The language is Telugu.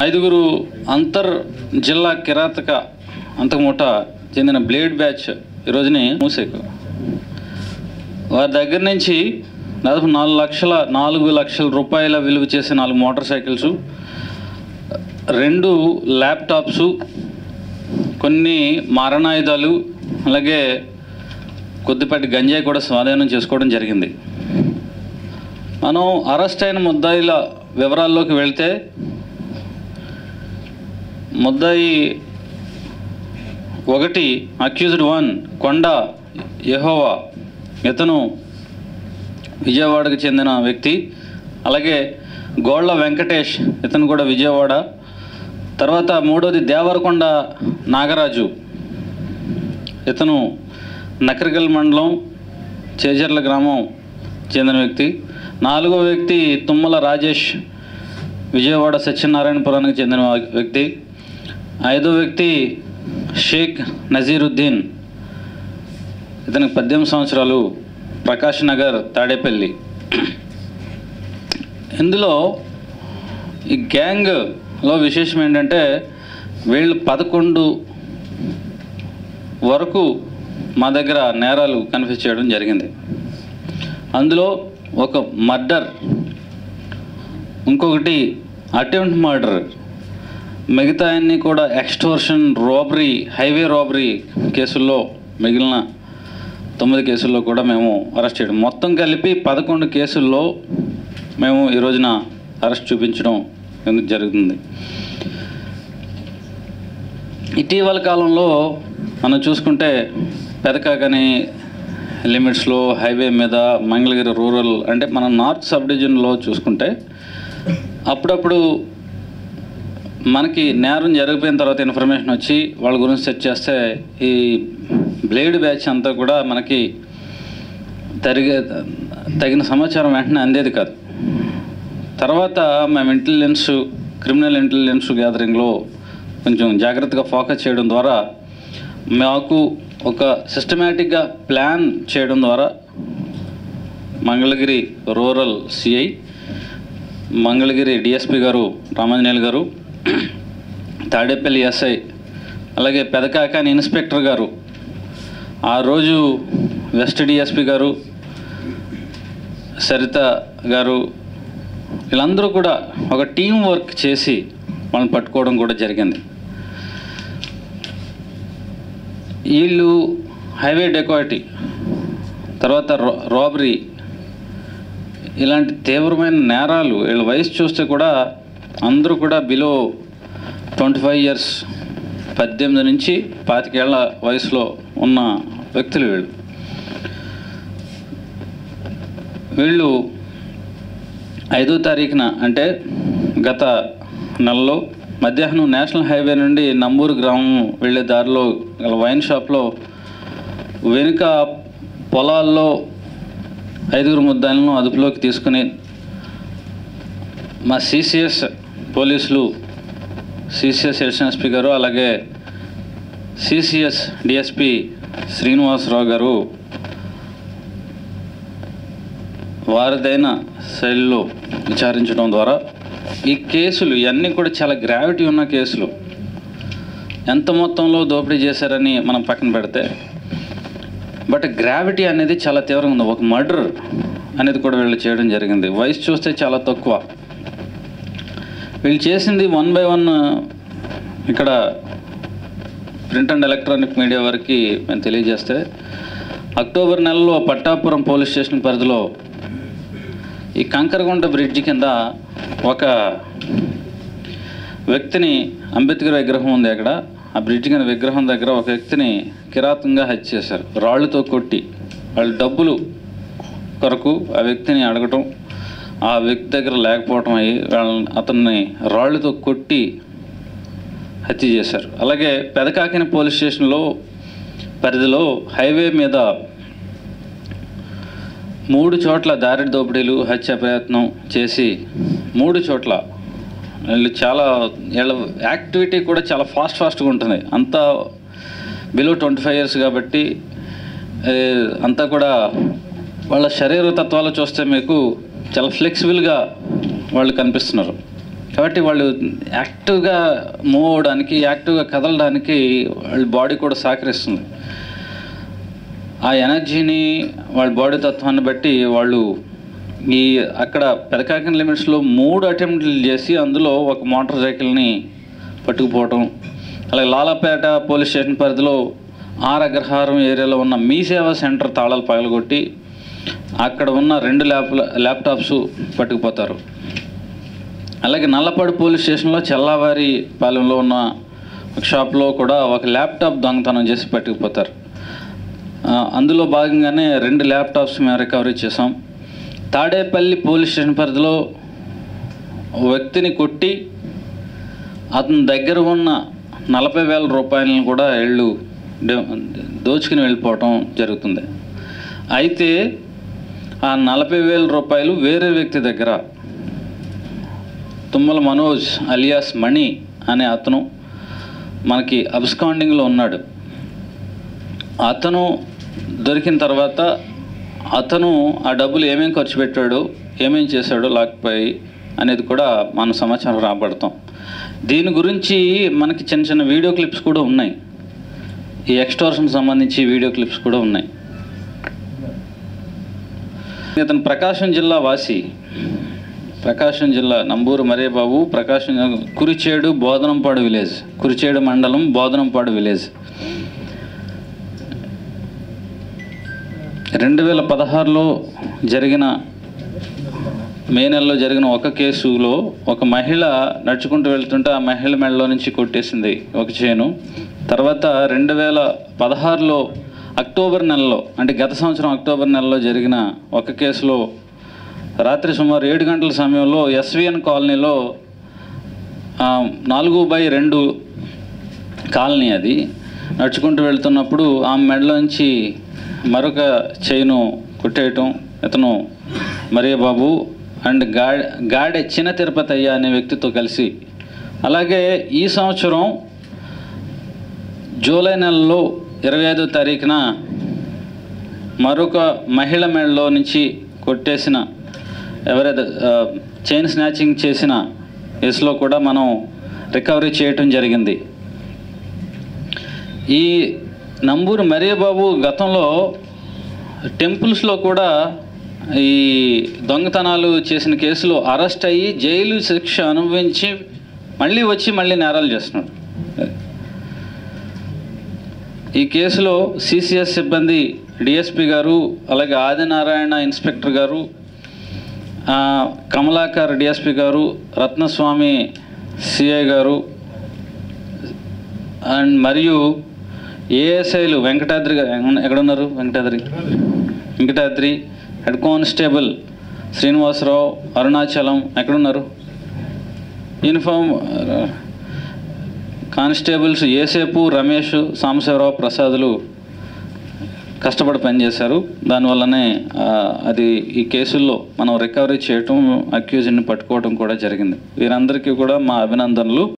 ఐదుగురు అంతర్ జిల్లా కిరాతక అంతకుముఠ చెందిన బ్లేడ్ బ్యాచ్ ఈ రోజుని మూసేకు వారి దగ్గర నుంచి దాదాపు నాలుగు లక్షల నాలుగు లక్షల రూపాయల విలువ చేసే నాలుగు మోటార్ సైకిల్స్ రెండు ల్యాప్టాప్స్ కొన్ని మారణాయుధాలు అలాగే కొద్దిపాటి గంజాయి కూడా స్వాధీనం చేసుకోవడం జరిగింది మనం అరెస్ట్ అయిన ముద్దాయిల వివరాల్లోకి వెళ్తే ముద్దాయి ఒకటి అక్యూజ్డ్ వన్ కొండ యెహోవా ఇతను విజయవాడకు చెందిన వ్యక్తి అలాగే గోళ్ళ వెంకటేష్ ఇతను కూడా విజయవాడ తర్వాత మూడోది దేవరకొండ నాగరాజు ఇతను నకరికల్ మండలం చేజర్ల గ్రామం చెందిన వ్యక్తి నాలుగో వ్యక్తి తుమ్మల రాజేష్ విజయవాడ సత్యనారాయణపురానికి చెందిన వ్యక్తి ఐదో వ్యక్తి షేక్ నజీరుద్దీన్ ఇతనికి పద్దెనిమిది సంవత్సరాలు ప్రకాష్ నగర్ తాడేపల్లి ఇందులో ఈ గ్యాంగ్లో విశేషం ఏంటంటే వీళ్ళు పదకొండు వరకు మా దగ్గర నేరాలు కన్ఫ్యూజ్ చేయడం జరిగింది అందులో ఒక మర్డర్ ఇంకొకటి అటెంప్ట్ మర్డర్ మిగతా అన్ని కూడా ఎక్స్టోర్షన్ రాబరీ హైవే రాబరీ కేసుల్లో మిగిలిన తొమ్మిది కేసుల్లో కూడా మేము అరెస్ట్ చేయడం మొత్తం కలిపి పదకొండు కేసుల్లో మేము ఈ రోజున అరెస్ట్ చూపించడం ఎందుకు జరుగుతుంది ఇటీవల కాలంలో మనం చూసుకుంటే పెదకాకని లిమిట్స్లో హైవే మీద మంగళగిరి రూరల్ అంటే మన నార్త్ సబ్ డివిజన్లో చూసుకుంటే అప్పుడప్పుడు మనకి నేరం జరిగిపోయిన తర్వాత ఇన్ఫర్మేషన్ వచ్చి వాళ్ళ గురించి సెర్చ్ చేస్తే ఈ బ్లేడ్ బ్యాచ్ అంతా కూడా మనకి తరిగే తగిన సమాచారం వెంటనే అందేది కాదు తర్వాత మేము ఇంటెలిజెన్స్ క్రిమినల్ ఇంటెలిజెన్స్ గ్యాదరింగ్లో కొంచెం జాగ్రత్తగా ఫోకస్ చేయడం ద్వారా మాకు ఒక సిస్టమేటిక్గా ప్లాన్ చేయడం ద్వారా Mangalagiri rural CI Mangalagiri DSP గారు రామాంజనేయులు గారు తాడేపల్లి ఎస్ఐ అలాగే పెదకాకాని ఇన్స్పెక్టర్ గారు ఆ రోజు వెస్ట్ డిఎస్పి గారు సరిత గారు వీళ్ళందరూ కూడా ఒక టీం వర్క్ చేసి వాళ్ళని పట్టుకోవడం కూడా జరిగింది వీళ్ళు హైవే డెకాయిటీ తర్వాత రాబరీ ఇలాంటి తీవ్రమైన నేరాలు వీళ్ళ వయసు చూస్తే కూడా అందరూ కూడా బిలో ట్వంటీ ఫైవ్ ఇయర్స్ పద్దెనిమిది నుంచి పాతికేళ్ల వయసులో ఉన్న వ్యక్తులు వీళ్ళు వీళ్ళు ఐదో తారీఖున అంటే గత నెలలో మధ్యాహ్నం నేషనల్ హైవే నుండి నంబూరు గ్రామం వెళ్ళే దారిలో గల వైన్ షాప్లో వెనుక పొలాల్లో ఐదుగురు ముద్దాయిలను అదుపులోకి తీసుకుని మా సిసిఎస్ పోలీసులు సిసిఎస్ ఎడిషన్ ఎస్పీ గారు అలాగే సిసిఎస్ డిఎస్పి శ్రీనివాసరావు గారు వారిదైన శైలిలో విచారించడం ద్వారా ఈ కేసులు ఇవన్నీ కూడా చాలా గ్రావిటీ ఉన్న కేసులు ఎంత మొత్తంలో దోపిడీ చేశారని మనం పక్కన పెడితే బట్ గ్రావిటీ అనేది చాలా తీవ్రంగా ఉంది ఒక మర్డర్ అనేది కూడా వీళ్ళు చేయడం జరిగింది వయసు చూస్తే చాలా తక్కువ వీళ్ళు చేసింది వన్ బై వన్ ఇక్కడ ప్రింట్ అండ్ ఎలక్ట్రానిక్ మీడియా వారికి మేము తెలియజేస్తే అక్టోబర్ నెలలో పట్టాపురం పోలీస్ స్టేషన్ పరిధిలో ఈ కంకరగుంట బ్రిడ్జ్ కింద ఒక వ్యక్తిని అంబేద్కర్ విగ్రహం ఉంది అక్కడ ఆ బ్రిడ్జ్ కింద విగ్రహం దగ్గర ఒక వ్యక్తిని కిరాతంగా హత్య చేశారు రాళ్ళతో కొట్టి వాళ్ళు డబ్బులు కొరకు ఆ వ్యక్తిని అడగటం ఆ వ్యక్తి దగ్గర లేకపోవటం అయ్యి వాళ్ళని అతన్ని రాళ్ళతో కొట్టి హత్య చేశారు అలాగే పెదకాకిని పోలీస్ స్టేషన్లో పరిధిలో హైవే మీద మూడు చోట్ల దారి దోపిడీలు హత్య ప్రయత్నం చేసి మూడు చోట్ల వీళ్ళు చాలా వీళ్ళ యాక్టివిటీ కూడా చాలా ఫాస్ట్ ఫాస్ట్గా ఉంటుంది అంతా బిలో ట్వంటీ ఫైవ్ ఇయర్స్ కాబట్టి ఏ, అంతా కూడా వాళ్ళ శరీర తత్వాలు చూస్తే మీకు చాలా ఫ్లెక్సిబుల్గా వాళ్ళు కనిపిస్తున్నారు కాబట్టి వాళ్ళు యాక్టివ్గా మూవ్ అవ్వడానికి యాక్టివ్గా కదలడానికి వాళ్ళ బాడీ కూడా సహకరిస్తుంది ఆ ఎనర్జీని వాళ్ళ బాడీ తత్వాన్ని బట్టి వాళ్ళు ఈ అక్కడ పెదకాకిన లిమిట్స్లో మూడు అటెంప్ట్లు చేసి అందులో ఒక మోటార్ సైకిల్ని పట్టుకుపోవటం అలాగే లాలపేట పోలీస్ స్టేషన్ పరిధిలో ఆర్ అగ్రహారం ఏరియాలో ఉన్న మీ సేవా సెంటర్ తాళాలు పగలగొట్టి అక్కడ ఉన్న రెండు ల్యాప్ ల్యాప్టాప్స్ పట్టుకుపోతారు అలాగే నల్లపాడు పోలీస్ స్టేషన్లో చెల్లావారి పాలెంలో ఉన్న ఒక షాప్లో కూడా ఒక ల్యాప్టాప్ దొంగతనం చేసి పట్టుకుపోతారు ఆ, అందులో భాగంగానే రెండు ల్యాప్టాప్స్ మేము రికవరీ చేసాం తాడేపల్లి పోలీస్ స్టేషన్ పరిధిలో ఓ వ్యక్తిని కొట్టి అతని దగ్గర ఉన్న నలభై వేల రూపాయలను కూడా వీళ్ళు డే- దోచుకుని వెళ్ళిపోవటం జరుగుతుంది అయితే ఆ నలభై వేల రూపాయలు వేరే వ్యక్తి దగ్గర తుమ్మల మనోజ్ అలియాస్ మణి అనే అతను మనకి అబ్స్కాండింగ్లో ఉన్నాడు అతను దొరికిన తర్వాత అతను ఆ డబ్బులు ఏమేం ఖర్చు పెట్టాడు ఏమేం చేశాడో లాక్పోయి అనేది కూడా మన సమాచారం రాబడతాం దీని గురించి మనకి చిన్న చిన్న వీడియో క్లిప్స్ కూడా ఉన్నాయి ఈ ఎక్స్టోర్షన్ సంబంధించి వీడియో క్లిప్స్ కూడా ఉన్నాయి ఇతను ప్రకాశం జిల్లా వాసి ప్రకాశం జిల్లా నంబూరు మరేబాబు ప్రకాశం జిల్లా కురిచేడు బోధనంపాడు విలేజ్ కురిచేడు మండలం బోధనంపాడు విలేజ్ రెండు వేల పదహారులో జరిగిన మే నెలలో జరిగిన ఒక కేసులో ఒక మహిళ నడుచుకుంటూ వెళ్తుంటే ఆ మహిళ మెడలో నుంచి కొట్టేసింది ఒక చేను తర్వాత రెండు వేల పదహారులో అక్టోబర్ నెలలో అంటే గత సంవత్సరం అక్టోబర్ నెలలో జరిగిన ఒక కేసులో రాత్రి సుమారు ఏడు గంటల సమయంలో ఎస్విఎన్ కాలనీలో ఆ, నాలుగు బై రెండు కాలనీ అది నడుచుకుంటూ వెళ్తున్నప్పుడు ఆ మెడలోంచి మరొక చైను కొట్టేయటం ఇతను మరియ బాబు అండ్ గా గాడె చిన్న తిరుపతి అయ్య అనే వ్యక్తితో కలిసి అలాగే ఈ సంవత్సరం జూలై నెలలో ఇరవై ఐదో తారీఖున మరొక మహిళ మెడలో నుంచి కొట్టేసిన ఎవరైతే ఆ, చైన్ స్నాచింగ్ చేసిన కేసులో కూడా మనం రికవరీ చేయటం జరిగింది ఈ నంబూరు మరియబాబు గతంలో టెంపుల్స్లో కూడా ఈ దొంగతనాలు చేసిన కేసులో అరెస్ట్ అయ్యి జైలు శిక్ష అనుభవించి మళ్ళీ వచ్చి మళ్ళీ నేరాలు చేస్తున్నాడు ఈ కేసులో సిసిఎస్ సిబ్బంది డిఎస్పి గారు అలాగే ఆదినారాయణ ఇన్స్పెక్టర్ గారు ఆ, కమలాకర్ డిఎస్పి గారు రత్నస్వామి సిఐ గారు అండ్ మరియు ఏఎస్ఐలు వెంకటాద్రి గారు ఎక్కడ ఉన్నారు వెంకటాద్రి వెంకటాద్రి హెడ్ కానిస్టేబుల్ శ్రీనివాసరావు అరుణాచలం ఎక్కడున్నారు యూనిఫామ్ కానిస్టేబుల్స్ ఏసేపు రమేష్ సాంబశివరావు ప్రసాదులు కష్టపడి పనిచేశారు దానివల్లనే ఆ, అది ఈ కేసుల్లో మనం రికవరీ చేయటం అక్యూజ్ని పట్టుకోవడం కూడా జరిగింది వీరందరికీ కూడా మా అభినందనలు